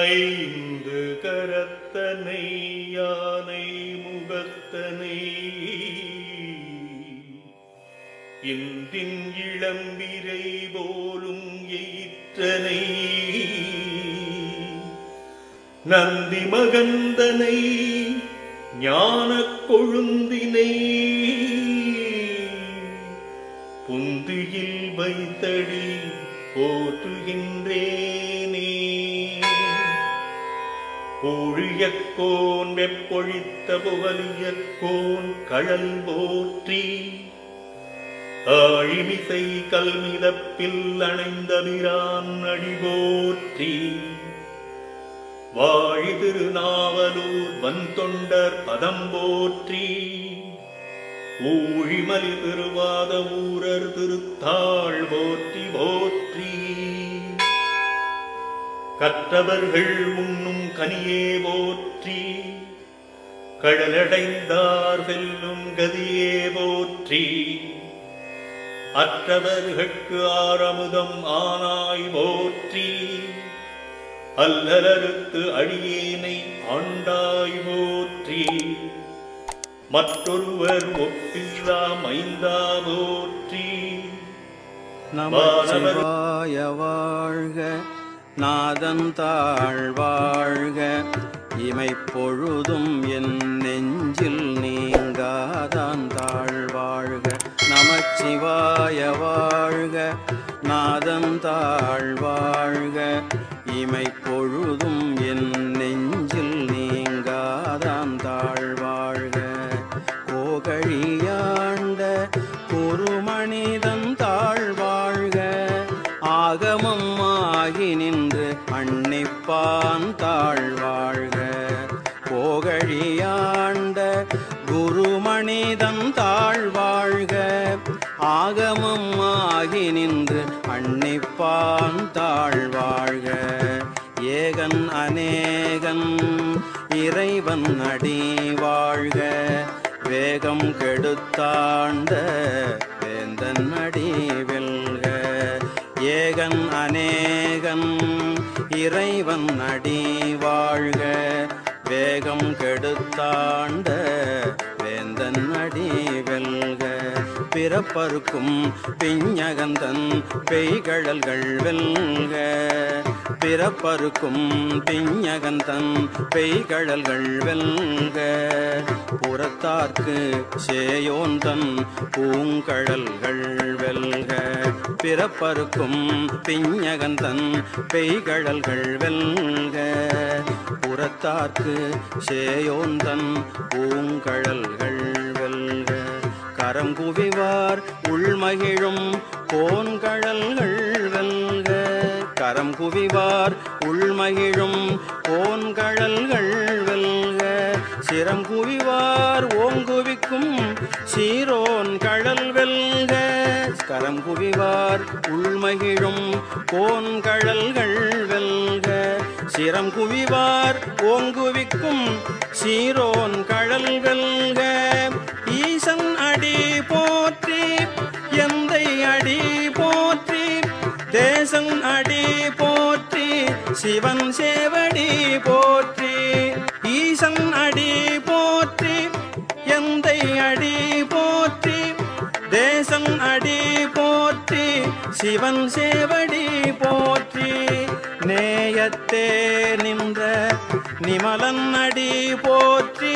ஐந்து கரத்தனை யானை முகத்தனை இந்தின் இளம்பிரை போலும் எயிற்றனை நந்தி மகந்தனை ஞானக் கொழுந்தினை புந்தியில் வைத்தடி போற்றுகின்றேனே பொழியக்கோன் வெப்பொழித்த புகலியக்கோன் கழல் போற்றி ஆழிமிசை கல்மிதப்பில் அணைந்தபிரான் அடி போற்றி வாழி திருநாவலூர் வந்தொண்டர் பதம் போற்றி ஊழிமலி திருவாத ஊரர் திருத்தாள் போற்றி போற்றி கற்றவர்கள் உண்ணும் கனியே போற்றி கடலடைந்தார் செல்லும் கதியே போற்றி அற்றவர்கட்கு ஆரமுதம் ஆனாய் போற்றி அல்லலறுத்து அடியேனை ஆண்டாய் போற்றி மற்றொருவர் ஒப்பில்லா மைந்தா போற்றி நமச்சிவாய வாழ்க நாதந்தாள் வாழ்க இமைப்பொழுதும் என் நெஞ்சில் நீங்காதான் தாழ் வாழ்க நமச்சிவாய வாழ்க நாதந்தாள் வாழ்க இமைப்பொழுதும் என் நெஞ்சில் நீங்காதான் தாழ் வாழ்க கோகழியாண்ட குருமணிதன் தாழ்வாழ்க ஆகமம் ஆகி நின்று அன்னிப்பான் தாழ்வாழ்க கோகழியாண்ட குருமணிதன் தாழ்வாழ்க ஆகமம் ஆகி நின்று அன்னிப்பான் தாழ்வாழ்க ஏகன் அநேகன் இறைவன் அடி வாழ்க வேகம் கெடுத்தாண்ட வேந்தன் அடி வெல்க ஏகன் அநேகன் இறைவன் அடி வாழ்க வேகம் கெடுத்தாண்ட வேந்தன் அடி வெல்க பிறப்பருக்கும் பிஞகந்தன் பெய்கழல்கள் வெல்க பிறப்பருக்கும் பிஞகந்தன் பெய்கழல்கள் வெல்க புறத்தார்க்கு சேயோந்தன் பூங்கழல்கள் வெல்க பிறப்பருக்கும் பிஞகந்தன் பெய்கழல்கள் வெல்க புறத்தார்க்கு சேயோந்தன் பூங்கழல்கள் வெல்க கரம் குவிவார் உள்மகிழும் கோன்கழல்கள் வெல்க கரம் குவிவார் உள்மகிழும் கோன்கழல்கள் வெல்க சிரம் குவிவார் ஓங்குவிக்கும் சீரோன் கழல் வெல்க கரம் குவிவார் உள்மகிழும் கோன்கழல்கள் வெல்க சிரம் குவிவார் ஓங்குவிக்கும் சீரோன் கழல் வெல்க ஈசன் அடி போற்றி எந்தை அடி போற்றி தேசன் அடி போற்றி சிவன் சேவடி போற்றி ஈசன் அடி போற்றி எந்தை அடி போற்றி தேசன் அடி போற்றி சிவன் சேவடி போற்றி நேயத்தே நின்ற நிமலன் அடி போற்றி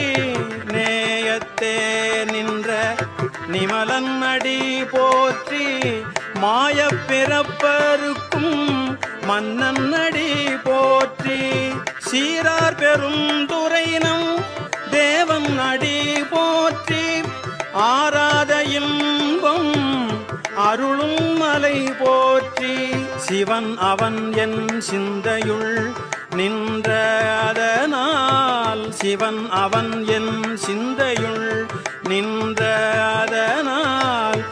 நேயத்தே நின்ற நிமலன் அடி போற்றி மாயப் பிறப்பருக்கும் மன்னன் அடி போற்றி சீரார் பெரும் துறையினம் தேவன் அடி போற்றி ஆராத இன்பம் அருளும் மலை போற்றி சிவன் அவன் என் சிந்தையுள் நின்ற அதனால் சிவன் அவன் என் சிந்தையுள் நின்ற அதனால்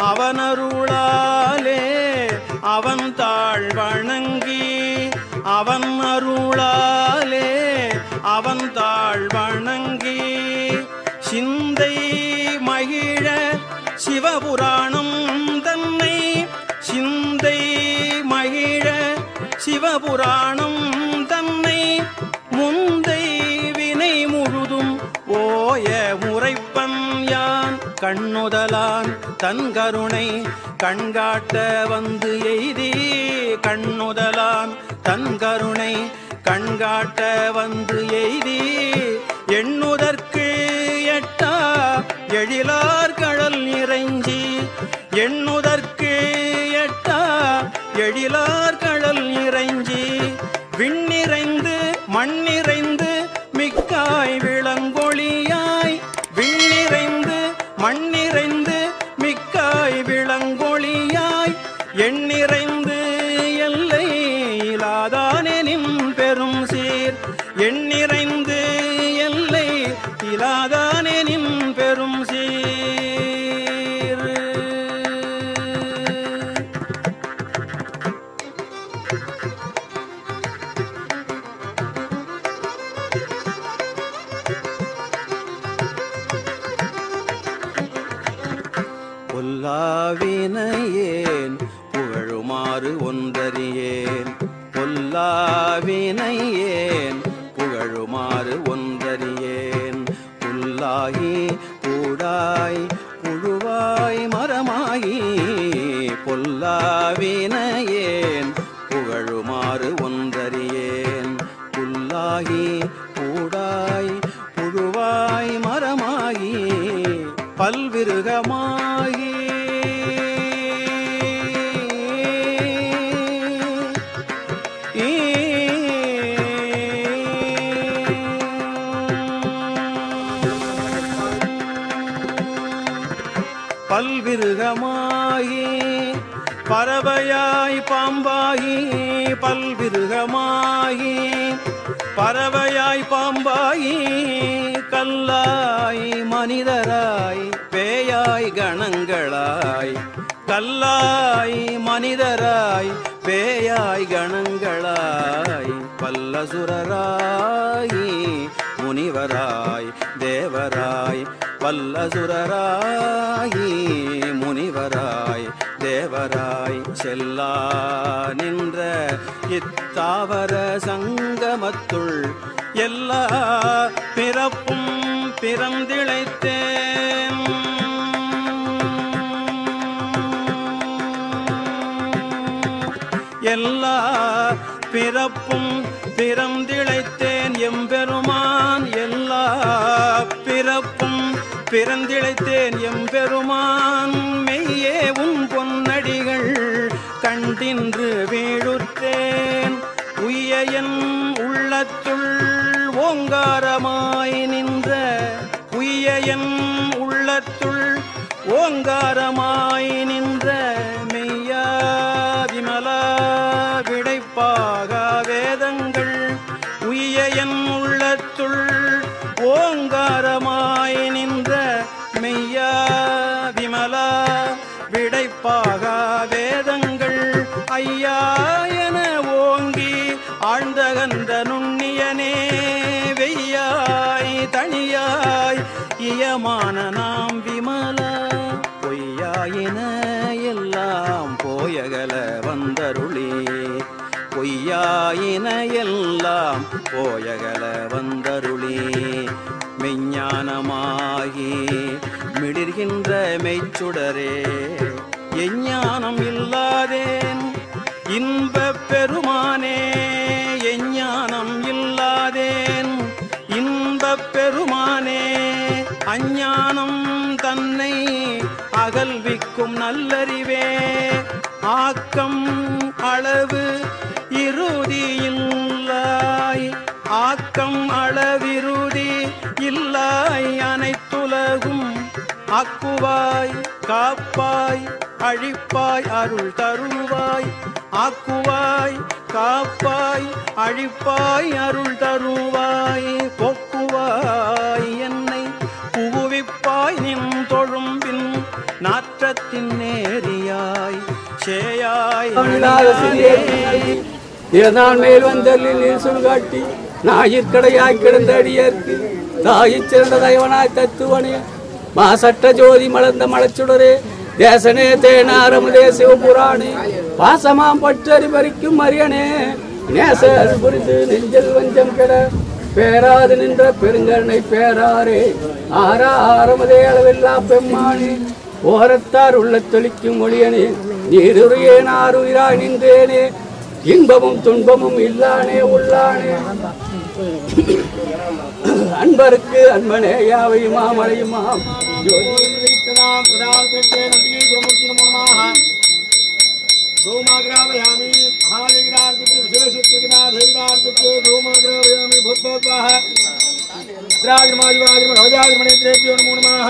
அவனருளாலே அவன் தாழ் வணங்கி அவன் அருளாலே அவன் தாழ் வணங்கி சிந்தை மகிழ சிவபுராணம் தன்னை சிந்தை மகிழ சிவபுராணம் தன்னை கண்ணுதலான் தன் கருணை கண்காட்ட வந்து எய்தி கண்ணுதலான் தன் கருணை கண்காட்ட வந்து எய்தி எண்ணுதற்கு எட்டா எழிலார் கடல் இறைஞ்சி எண்ணுதற்கு எட்டா எழிலார் கடல் இறைஞ்சி விண்ணிறைந்து மண்ணிறைந்து மிக்காய் விளங்கொழியாய் விண்ணிறைந்து மண்ணிறைந்து மிக்காய் விளங்கொழியாய் எண்ணிறைந்து எல்லை இலாதானெனின் பெரும் சீர் எண்ணிறைந்து எல்லை இலாதானெனின் பெரும் சீர் பொல்லாவினையேன் புகழுமாறு ஒன்றறியேன் பொல்லாவினையேன் புகழுமாறு ஒன்றறியேன் புல்லாகி பூடாய் புழுவாய் மரமாகி பொல்லாவினையேன் புகழுமாறு ஒன்றறியேன் புல்லாகி பூடாய் புழுவாய் மரமாகி பல்விருகமாகி பல்விருகமாகி பறவையாய் பாம்பாகி பல்விருகமாகி பறவையாய் பாம்பாயி கல்லாய் மனிதராய் பேயாய் கணங்களாய் கல்லாய் மனிதராய் பேயாய் கணங்களாய் பல்லசுரராய் முனிவராய் தேவராய் பல்லசுரராய் முனிவராய் தேவராய் செல்லா நின்ற இத்தாவர சங்கமத்துள் எல்லா பிறப்பும் பிறந்திழைத்தேன் எல்லா பிறப்பும் பிறந்திழைத்தேன் எம்பெருமான் எல்லா பிறப்பும் பிறந்திழைத்தேன் எம்பெருமான் மெய்யே உன் பொன்னடிகள் கண்டின்று வீழுற்றேன் உய்ய என் உள்ளத்துள் ஓங்காரமாய் நின்ற உய்ய என் உள்ளத்துள் ஓங்காரமாய் நின்ற மெய்யா விமலா விடைப்பாக வேதங்கள் உய்ய என் உள்ளத்துள் ஓங்காரமாய் நின்ற மெய்யா விமலா விடைப்பாக வேதங்கள் ஐயா என ஓங்கி ஆழ்ந்தகன்ற நுண்ணியனே வெய்யாய் தனியாய் இயமான நாம் விமலா பொய்யாயின எல்லாம் போயகல வந்தருளே பொய்யாயின எல்லாம் போயகல வந்தருளே மெஞ்ஞானமாகி மிளிர்கின்ற மெய்ச்சுடரே எஞ்ஞானம் இல்லாதேன் இன்பப் பெருமானே எஞ்ஞானம் இல்லாதேன் இன்பப் பெருமானே அஞ்ஞானம் தன்னை அகல்விக்கும் நல்லறிவே ஆக்கம் அளவு இறுதியில்லாய் ஆக்கம் அளவிருதி இல்லாய் அனைத்துலகும் ஆக்குவாய் காப்பாய் அழிப்பாய் அருள் தருவாய் ஆக்குவாய் காப்பாய் அழிப்பாய் அருள் தருவாய் போக்குவாய் என்னை புகுவிப்பாய் நின் தொழும்பின் நாற்றத்தின் நேரியாய் சேயாய் தமிழாக சிறியேறி இறந்தான் மேல் வந்தலில் நீர் சுழ்காட்டி ஞாயிற்கடையாய் கிடந்த அடியேற்கு தாயிற் சிறந்த தயவனாய் தத்துவனே மாசற்ற ஜோதி மலர்ந்த மலச்சுடரே தேசனே தேனாரமுதே சிவபுராணே பாசமாம் பற்றறி பறிக்கும் அரியனே நேசர் புரிந்து நெஞ்சல் வஞ்சம் கெட பேராது நின்ற பெருங்கருணை பேராரே ஆறாரமதே அளவில்லா பெம்மானே ஓரத்தார் உள்ள தொளிக்கும் மொழியனே நீருரையே நாருயிராய் நின்றேனே இன்பமும் துன்பமும் இல்லானே உள்ளானே அன்பருக்கு அன்பனே யாவையும் மாமலையுமாம் प्रणाम प्रणाम करते नदिये गुरुमूर्ति नमो नमः धूमाग्रावयामि महादेवदार्तिके विशेषकृता देवदार्तिके धूमाग्रावयामि भूतभूतवाः राजमाजिवाजिमहोजाजिमणित्रेभ्यो नमो नमः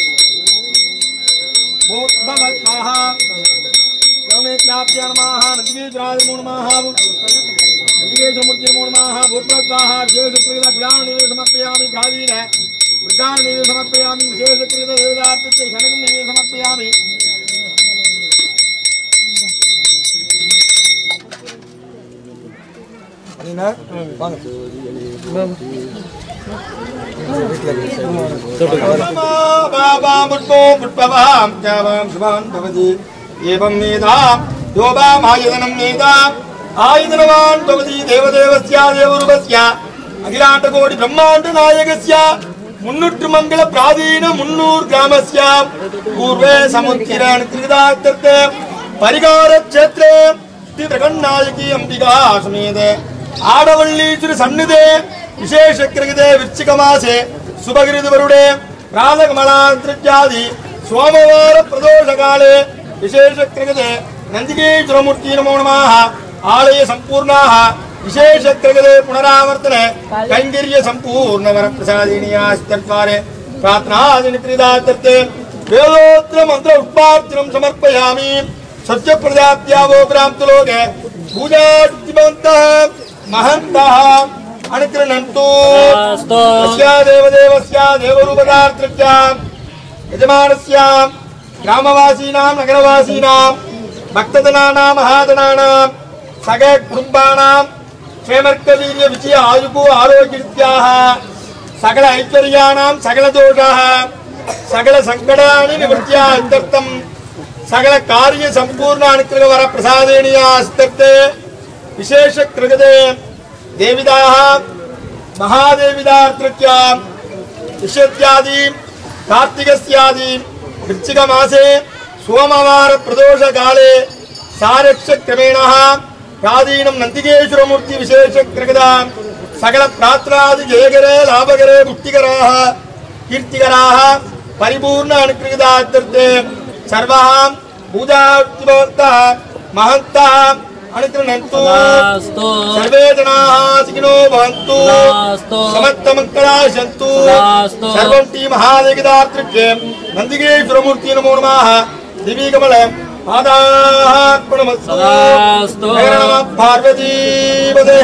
भूतभवत्वाः गमेत्याभ्यो नमः नदिये नमो नमः नदिये गुरुमूर्ति नमो नमः भूतभूतवाः विशेषकृता गुलानिवे समर्पयामि गादीन वृद्धानिवे समर्पयामि विशेषकृत देवदार्तिके शनकं निवे समर्पयामि बाबां पुष्पो पुष्पवां चावां शुभान् भवति एवं मेधां योगामायतनं मेधाम् आयतनवान् भवति देवदेवस्य देवरूपस्य अखिलाण्डकोटि ब्रह्माण्ड नायकस्य मुन्नुट्टु मङ्गल प्राचीन मुन्नूर् ग्रामस्य पूर्वे समुत्किरण कृतार्थते परिकार क्षेत्रे திவ்ரகநாயகி அம்பிகா சமேதே ஆடவள்ளீஸ்வரி சந்நிதே விசேஷ கிரகிதே விருச்சிக மாசே சுபகிருதுவருடே ராதகமலாந்திரஜாதி சோமவார பிரதோஷ காலே விசேஷ கிரகிதே நந்திகேஸ்வரமூர்த்தி நமோ நமாக ஆலய சம்பூர்ணாக விசேஷ கிரகிதே புனராவர்த்தன கைங்கரிய சம்பூர்ண வர பிரசாதினியாஸ்தத்வாரே பிரார்த்தனாதினி கிரிதாத்தே வேதோத்திர மந்திர உட்பார்த்தனம் சமர்ப்பயாமி सत्य प्रजात्यावो प्राप्तलोक पूजातिमन्तः महन्तः अनुकृणन्तु अस्या देवदेवस्य देवरूपदार्तृत्या यजमानस्य ग्रामवासीनां नगरवासीनां भक्तजनानां महाजनानां सगळ कुटुम्बानां क्षेमर्कवीर्य विजय आयुः आरोग्यत्याः सकल ऐश्वर्याणां सकलदोषाः सकलसङ्कटानि निवृत्त्या इत्यर्थम् ಸಕಲ ಕಾರ್ಯ ಸಂಪೂರ್ಣ ಅನುಗ್ರಹ ವರ ಪ್ರಸಾದೇಣಿಯಾಸ್ತೇ ವಿಶೇಷ ಕೃಗದೆ ದೇವಿದಾಹ ಮಹಾದೇವಿದಾರ್ತೃತ್ಯ ವಿಶತ್ಯಾದಿ ಕಾರ್ತಿಕಸ್ಯಾದಿ ವೃಶ್ಚಿಕ ಮಾಸೆ ಸೋಮವಾರ ಪ್ರದೋಷ ಕಾಲೆ ಸಾರಕ್ಷ ಕ್ರಮೇಣ ಪ್ರಾಧೀನಂ ನಂದಿಗೇಶ್ವರ ಮೂರ್ತಿ ವಿಶೇಷ ಕೃಗದ ಸಕಲ ಪ್ರಾತ್ರಾದಿ ಜಯಗರೇ ಲಾಭಗರೇ ಮುಕ್ತಿಗರಾಹ ಕೀರ್ತಿಗರಾಹ ಪರಿಪೂರ್ಣ ಅನುಗ್ರಹದಾರ್ಥೆ सर्वां पूजाभवन्तः महन्तः अनुगृह्णन्तु सर्वे जनाः सुखिनो भवन्तु समस्तमङ्गलाः सन्तु सर्वं टी महादेवदार्तृभ्ये नन्दिगेश्वरमूर्ति नमो नमः दिवीकमल पादार्पणमस्तु सदास्तु। जय नमः पार्वतीपदे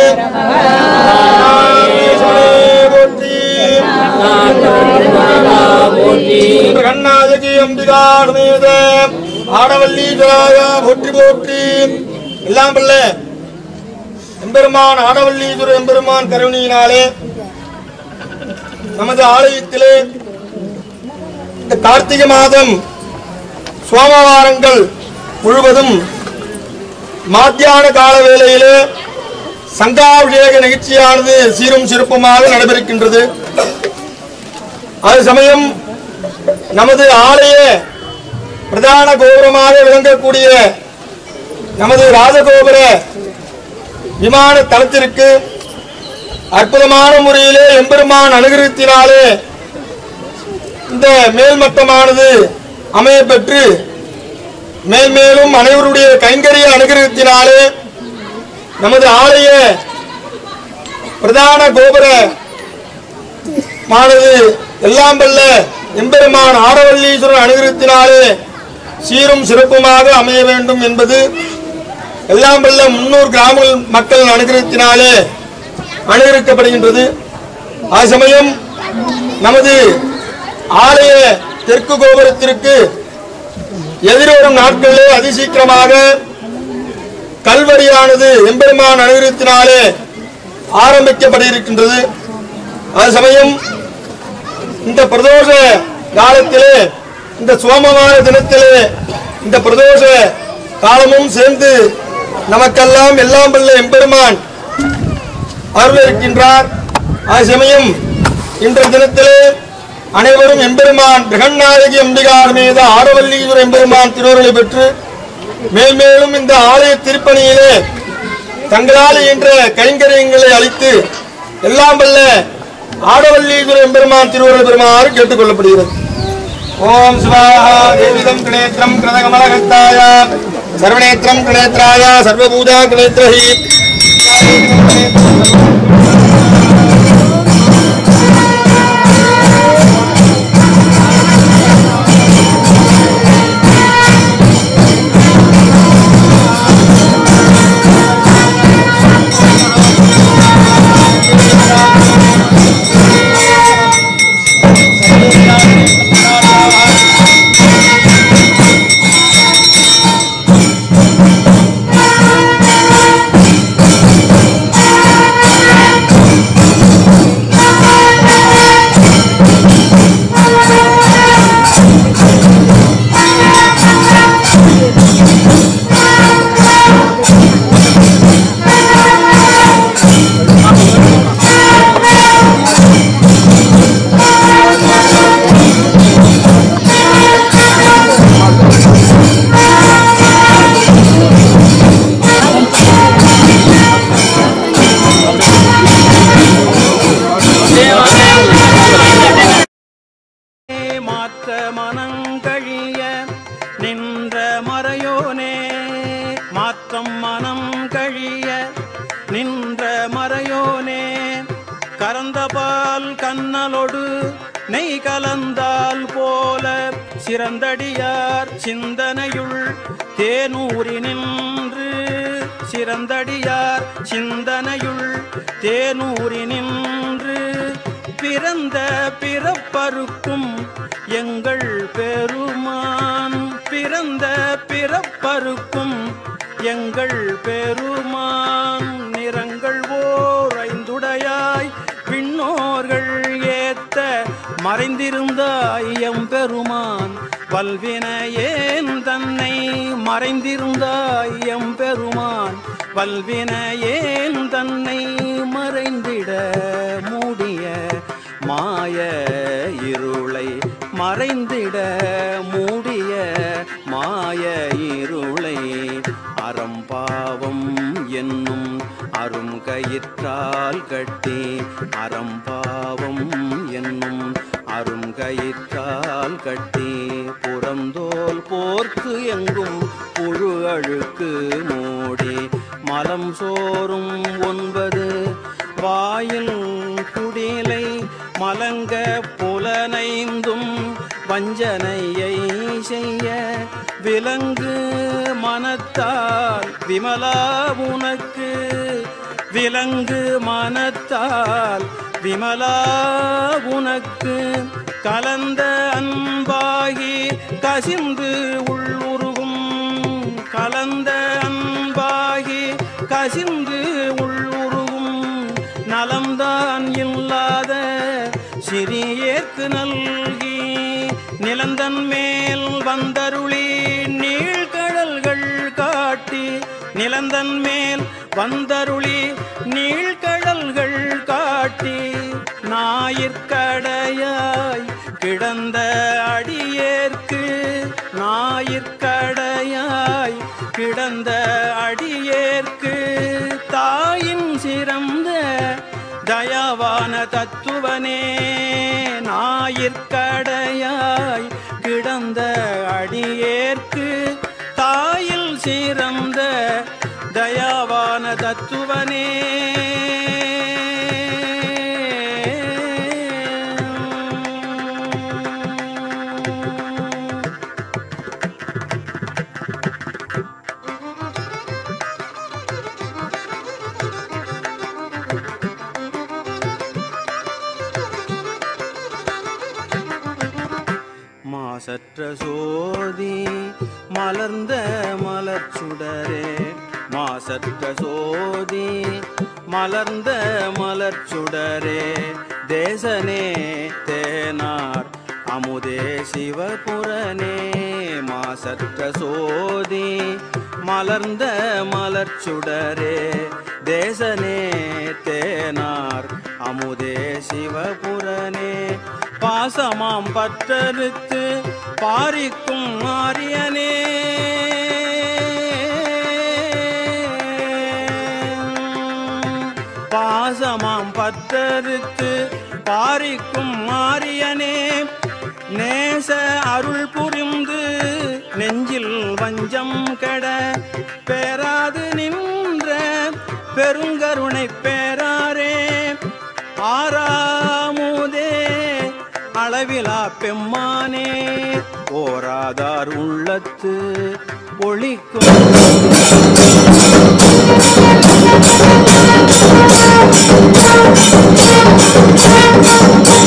கண்ணாதகி அம்பிகார் மீது ஆடவல்லீஸ்வராய போற்றி போற்றி எல்லாம் பிள்ளை எம்பெருமான் ஆடவல்லீஸ்வர எம்பெருமான் கருணையினாலே நமது ஆலயத்திலே இந்த கார்த்திகை மாதம் சோமவாரங்கள் முழுவதும் மாத்தியான கால வேளையிலே சங்காபிஷேக நிகழ்ச்சியானது சீரும் சிறப்புமாக நடைபெறுகின்றது அது சமயம் நமது ஆலய பிரதான கோபுரமாக விளங்கக்கூடிய நமது ராஜகோபுர விமான தளத்திற்கு அற்புதமான முறையிலே எம்பெருமான் அனுகிரகத்தினாலே இந்த மேல்மட்டமானது அமையப்பெற்று மேல்மேலும் அனைவருடைய கைங்கரிய அனுகிரகத்தினாலே நமது ஆலய பிரதான கோபுர மானது எல்லாம் வல்ல எம்பெருமான் ஆடவல்லீஸ்வரர் அனுகிரகத்தினாலே சீரும் சிறப்புமாக அமைய வேண்டும் என்பது எல்லாம் வல்ல முன்னூறு கிராம மக்கள் அனுகிரகத்தினாலே அனுகரிக்கப்படுகின்றது ஆ சமயம் நமது ஆலய தெற்கு கோபுரத்திற்கு எதிர்வரும் நாட்களிலே அதிசீக்கிரமாக கல்வரியானது எம்பெருமான் அனுகிரகத்தினாலே ஆரம்பிக்கப்பட இருக்கின்றது அது சமயம் இந்த பிரதோஷ காலத்திலே இந்த சோமவார தினத்திலே இந்த பிரதோஷ காலமும் சேர்ந்து நமக்கெல்லாம் எல்லாம் வல்ல எம்பெருமான் அருள் இருக்கின்றார் அது சமயம் இன்றைய தினத்திலே அனைவரும் எம்பெருமான் பிரகநாயகி அம்பிகார் மீது ஆரவல்லீஸ்வர எம்பெருமான் திருவருளை பெற்று மேல்மேலும் இந்த ஆலய திருப்பணியிலே தங்களால் என்ற கைங்கரியங்களை அளித்து எல்லாம் வல்ல ஆடவல்லீஸ்வர எம்பெருமான் திருவருள் பெருமாறு கேட்டுக் கொள்ளப்படுகிறது ஓம் சிவாஹா தேவிதம் கிணேத்திரம் கிருதகமலகத்தாய சர்வநேத்திரம் கிணேத்ராய சர்வபூஜா கிணேத்ரஹி மாற்ற மனங்கழிய நின்ற மறையோனே மாற்றம் மனம் கழிய நின்ற மறையோனே கறந்தபால் கண்ணலொடு நெய் கலந்தால் போல சிறந்தடியார் சிந்தனையுள் தேனூரி நின்று சிறந்தடியார் சிந்தனையுள் தேனூரி நின்று பிறந்த பிறப்பருக்கும் எங்கள் பெருமான் பிறந்த பிறப்பருக்கும் எங்கள் பெருமான் நிறங்கள் ஓர் ஐந்துடையாய் விண்ணோர்கள் ஏத்த மறைந்திருந்தாய் எம்பெருமான் வல்வினையேன் தன்னை மறைந்திருந்தாய் எம்பெருமான் வல்வினையேன் தன்னை மறைந்திட மூடிய மாய இருளை மறைந்திட மூடிய மாய இருளை அறம்பாவம் என்னும் அரும் கயிற்றால் கட்டி அறம்பாவம் என்னும் அரும் கயிற்றால் கட்டி புறந்தோல் போர்க்கு எங்கும் புழு அழுக்கு மூடி மலம் சோறும் ஒன்பது வாயில் குடிலை மலங்க புலனைந்தும் வஞ்சனையை செய்ய விலங்கு மனத்தால் விமலா உனக்கு விலங்கு மனத்தால் விமலா உனக்கு கலந்த அன்பாகி கசிந்து உள்ளுருகும் கலந்த அன்பாகி கசிந்து உள்ளுருகும் நலம்தான் இல்லாத சிறியேற்கு நல்கி நிலந்தன் மேல் வந்தருளி நீழ்கடல்கள் காட்டி நிலந்தன் மேல் வந்தருளி நீழ்கடல்கள் காட்டி ஞாயிற்கடையாய் கிடந்த அடியேற்கு ஞாயிற்கடையாய் கிடந்த அடியேற்கு தாயின் சிறந்த தயாவான தத்துவனே ஞாயிற்கடையாய் கிடந்த அடியேற்கு தாயில் சிறந்த தயாவான தத்துவனே மாசற்ற சோதி மலர்ந்த மலர்ச்சுடரே மாசற்ற சோதி மலர்ந்த மலர்ச்சுடரே தேசனே தேனார் அமுதே சிவபுரனே மாசற்ற சோதி மலர்ந்த மலர்ச்சுடரே தேசனே தேனார் அமுதே சிவபுரனே பாசமாம் பற்றறுத்து பாரிக்கும் ஆரியனே பாசமாம் பற்றறுத்து பாரிக்கும் ஆரியனே நேச அருள் புரிந்து நெஞ்சில் வஞ்சம் கெட பேராது நின்ற பெருங்கருணை பேராரே ஆறாமுதே அளவிலா பெம்மானே ஓராதார் உள்ளத்து ஒளிக்கும் Thank